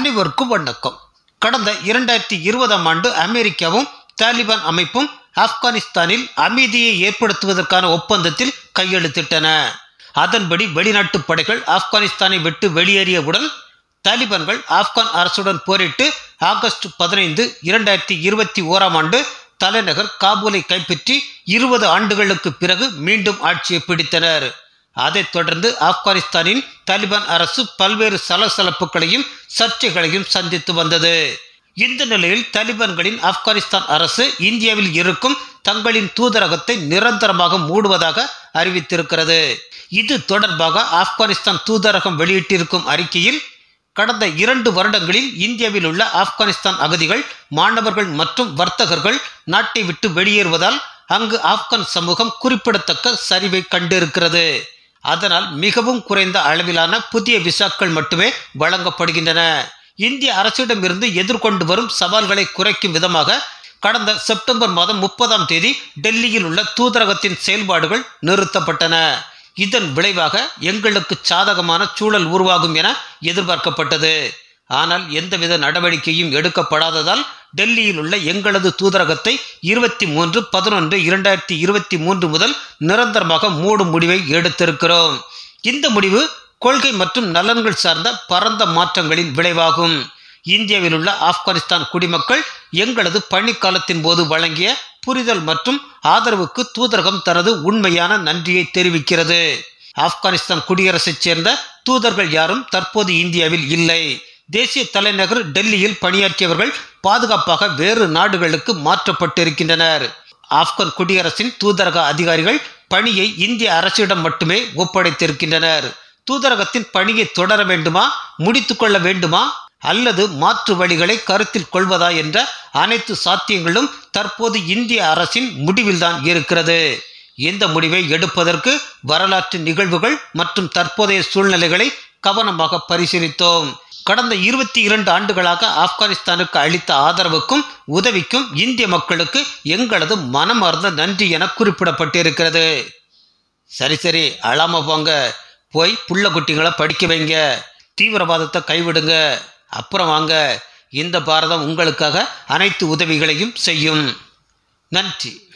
அனைவருக்கும் வணக்கம் கடந்த இரண்டாயிரத்தி இருபதாம் ஆண்டு அமெரிக்காவும் தாலிபான் அமைப்பும் ஆப்கானிஸ்தானில் அமைதியை ஏற்படுத்துவதற்கான ஒப்பந்தத்தில் கையெழுத்திட்டன அதன்படி வெளிநாட்டு படைகள் ஆப்கானிஸ்தானை விட்டு வெளியேறியவுடன் தாலிபான்கள் ஆப்கான் அரசுடன் போரிட்டு ஆகஸ்ட் பதினைந்து இரண்டாயிரத்தி இருபத்தி ஓராம் ஆண்டு தலைநகர் காபூலை கைப்பற்றி இருபது ஆண்டுகளுக்கு பிறகு மீண்டும் ஆட்சியை பிடித்தனர் அதைத் தொடர்ந்து ஆப்கானிஸ்தானின் தாலிபான் அரசு பல்வேறு சலசலப்புகளையும் சர்ச்சைகளையும் சந்தித்து வந்தது இந்த நிலையில் தாலிபான்களின் ஆப்கானிஸ்தான் அரசு இந்தியாவில் இருக்கும் தங்களின் தூதரகத்தை நிரந்தரமாக மூடுவதாக அறிவித்திருக்கிறது இது தொடர்பாக ஆப்கானிஸ்தான் தூதரகம் வெளியிட்டிருக்கும் அறிக்கையில் கடந்த இரண்டு வருடங்களில் இந்தியாவில் உள்ள ஆப்கானிஸ்தான் அகதிகள் மாணவர்கள் மற்றும் வர்த்தகர்கள் நாட்டை விட்டு வெளியேறுவதால் அங்கு ஆப்கான் சமூகம் குறிப்பிடத்தக்க சரிவை கண்டிருக்கிறது அதனால் மிகவும் குறைந்த அளவிலான புதிய விசாக்கள் மட்டுமே வழங்கப்படுகின்றன இந்திய அரசிடமிருந்து எதிர்கொண்டு வரும் சவால்களை குறைக்கும் விதமாக கடந்த செப்டம்பர் மாதம் முப்பதாம் தேதி டெல்லியில் உள்ள தூதரகத்தின் செயல்பாடுகள் நிறுத்தப்பட்டன இதன் விளைவாக எங்களுக்கு சாதகமான சூழல் உருவாகும் என எதிர்பார்க்கப்பட்டது ஆனால் எந்தவித நடவடிக்கையும் எடுக்கப்படாததால் டெல்லியில் உள்ள எங்களது தூதரகத்தை இருபத்தி மூன்று பதினொன்று இரண்டாயிரத்தி இருபத்தி மூன்று முதல் நிரந்தரமாக மூடும் முடிவை எடுத்திருக்கிறோம் இந்த முடிவு கொள்கை மற்றும் நலன்கள் சார்ந்த பரந்த மாற்றங்களின் விளைவாகும் இந்தியாவில் உள்ள ஆப்கானிஸ்தான் குடிமக்கள் எங்களது பணிக்காலத்தின் போது வழங்கிய புரிதல் மற்றும் ஆதரவுக்கு தூதரகம் தனது உண்மையான நன்றியை தெரிவிக்கிறது ஆப்கானிஸ்தான் குடியரசைச் சேர்ந்த தூதர்கள் யாரும் தற்போது இந்தியாவில் இல்லை தேசிய தலைநகர் டெல்லியில் பணியாற்றியவர்கள் பாதுகாப்பாக வேறு நாடுகளுக்கு மாற்றப்பட்டிருக்கின்றனர் ஆப்கான் குடியரசின் தூதரக அதிகாரிகள் பணியை இந்திய அரசிடம் மட்டுமே ஒப்படைத்திருக்கின்றனர் தூதரகத்தின் பணியை தொடர வேண்டுமா முடித்துக்கொள்ள வேண்டுமா அல்லது மாற்று வழிகளை கருத்தில் கொள்வதா என்ற அனைத்து சாத்தியங்களும் தற்போது இந்திய அரசின் முடிவில்தான் இருக்கிறது இந்த முடிவை எடுப்பதற்கு வரலாற்று நிகழ்வுகள் மற்றும் தற்போதைய சூழ்நிலைகளை கவனமாக பரிசீலித்தோம் கடந்த இருபத்தி இரண்டு ஆண்டுகளாக ஆப்கானிஸ்தானுக்கு அளித்த ஆதரவுக்கும் உதவிக்கும் இந்திய மக்களுக்கு எங்களது மனமார்ந்த நன்றி என குறிப்பிடப்பட்டிருக்கிறது சரி சரி அழாம போங்க போய் புள்ள குட்டிகளை படிக்க வைங்க தீவிரவாதத்தை கைவிடுங்க அப்புறம் வாங்க இந்த பாரதம் உங்களுக்காக அனைத்து உதவிகளையும் செய்யும் நன்றி